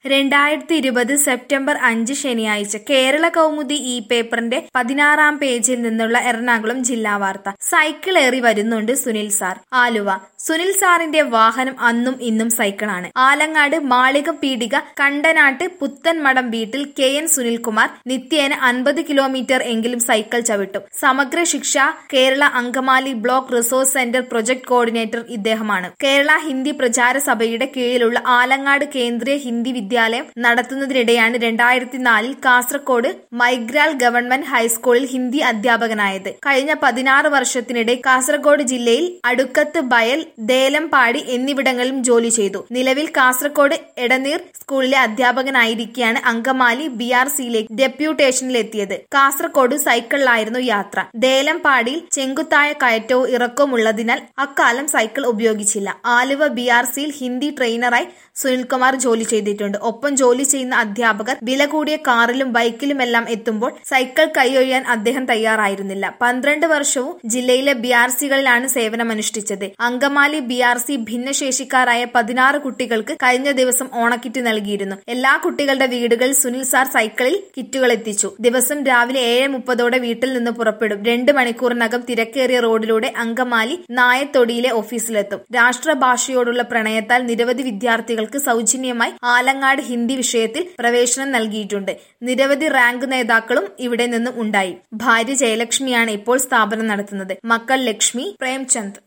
രണ്ടായിരത്തി ഇരുപത് സെപ്റ്റംബർ അഞ്ച് ശനിയാഴ്ച കേരള കൗമുദി ഈ പേപ്പറിന്റെ പതിനാറാം പേജിൽ നിന്നുള്ള എറണാകുളം ജില്ലാ വാർത്ത സൈക്കിൾ ഏറി വരുന്നുണ്ട് സുനിൽ സാർ ആലുവ സുനിൽ സാറിന്റെ വാഹനം അന്നും ഇന്നും സൈക്കിളാണ് ആലങ്ങാട് മാളികം പീടിക കണ്ടനാട്ട് പുത്തൻമടം വീട്ടിൽ കെ എൻ സുനിൽകുമാർ നിത്യേന അൻപത് കിലോമീറ്റർ എങ്കിലും സൈക്കിൾ ചവിട്ടും Samagra Shiksha Kerala Angamaly block resource centre project coordinator ഇദ്ദേഹമാണ് കേരള ഹിന്ദി പ്രചാര സഭയുടെ കീഴിലുള്ള ആലങ്ങാട് കേന്ദ്രീയ ഹിന്ദി വിദ്യാലയം നടത്തുന്നതിനിടെയാണ് രണ്ടായിരത്തി നാലിൽ കാസർകോട് മൈഗ്രാൽ ഗവൺമെന്റ് ഹൈസ്കൂളിൽ ഹിന്ദി അധ്യാപകനായത് കഴിഞ്ഞ പതിനാറ് വർഷത്തിനിടെ കാസർഗോഡ് ജില്ലയിൽ അടുക്കത്ത് ബയൽ ദേലംപാടി എന്നിവിടങ്ങളിലും ജോലി ചെയ്തു നിലവിൽ കാസർഗോഡ് എടനീർ സ്കൂളിലെ അധ്യാപകനായിരിക്കെയാണ് അങ്കമാലി ബി ആർ സിയിലേക്ക് ഡെപ്യൂട്ടേഷനിലെത്തിയത് കാസർഗോഡ് സൈക്കിളിലായിരുന്നു യാത്ര ദേലംപാടിയിൽ ചെങ്കുത്തായ കയറ്റവും ഇറക്കവും ഉള്ളതിനാൽ അക്കാലം സൈക്കിൾ ഉപയോഗിച്ചില്ല ആലുവ ബി ആർ സിയിൽ ഹിന്ദി ട്രെയിനറായി സുനിൽകുമാർ ജോലി ചെയ്തിട്ടുണ്ട് ഒപ്പം ജോലി ചെയ്യുന്ന അധ്യാപകർ വില കൂടിയ കാറിലും ബൈക്കിലുമെല്ലാം എത്തുമ്പോൾ സൈക്കിൾ കൈയൊഴിയാൻ അദ്ദേഹം തയ്യാറായിരുന്നില്ല പന്ത്രണ്ട് വർഷവും ജില്ലയിലെ ബി ആർ സികളിലാണ് സേവനമനുഷ്ഠിച്ചത് അങ്കമാലി ബി ആർ സി ഭിന്നശേഷിക്കാരായ പതിനാറ് കുട്ടികൾക്ക് കഴിഞ്ഞ ദിവസം ഓണക്കിറ്റ് നൽകിയിരുന്നു എല്ലാ കുട്ടികളുടെ വീടുകളിൽ സുനിൽ സാർ സൈക്കിളിൽ കിറ്റുകൾ എത്തിച്ചു ദിവസം രാവിലെ ഏഴ് മുപ്പതോടെ വീട്ടിൽ നിന്ന് പുറപ്പെടും രണ്ട് മണിക്കൂറിനകം തിരക്കേറിയ റോഡിലൂടെ അങ്കമാലി നായത്തൊടിയിലെ ഓഫീസിലെത്തും രാഷ്ട്രഭാഷയോടുള്ള പ്രണയത്താൽ നിരവധി വിദ്യാർത്ഥികൾക്ക് സൗജന്യമായി ആലങ്ങാട് ഹിന്ദി വിഷയത്തിൽ പ്രവേശനം നൽകിയിട്ടുണ്ട് നിരവധി റാങ്ക് നേതാക്കളും ഇവിടെ നിന്നും ഉണ്ടായി ഭാര്യ ജയലക്ഷ്മിയാണ് ഇപ്പോൾ സ്ഥാപനം നടത്തുന്നത് മക്കൾ ലക്ഷ്മി പ്രേംചന്ദ്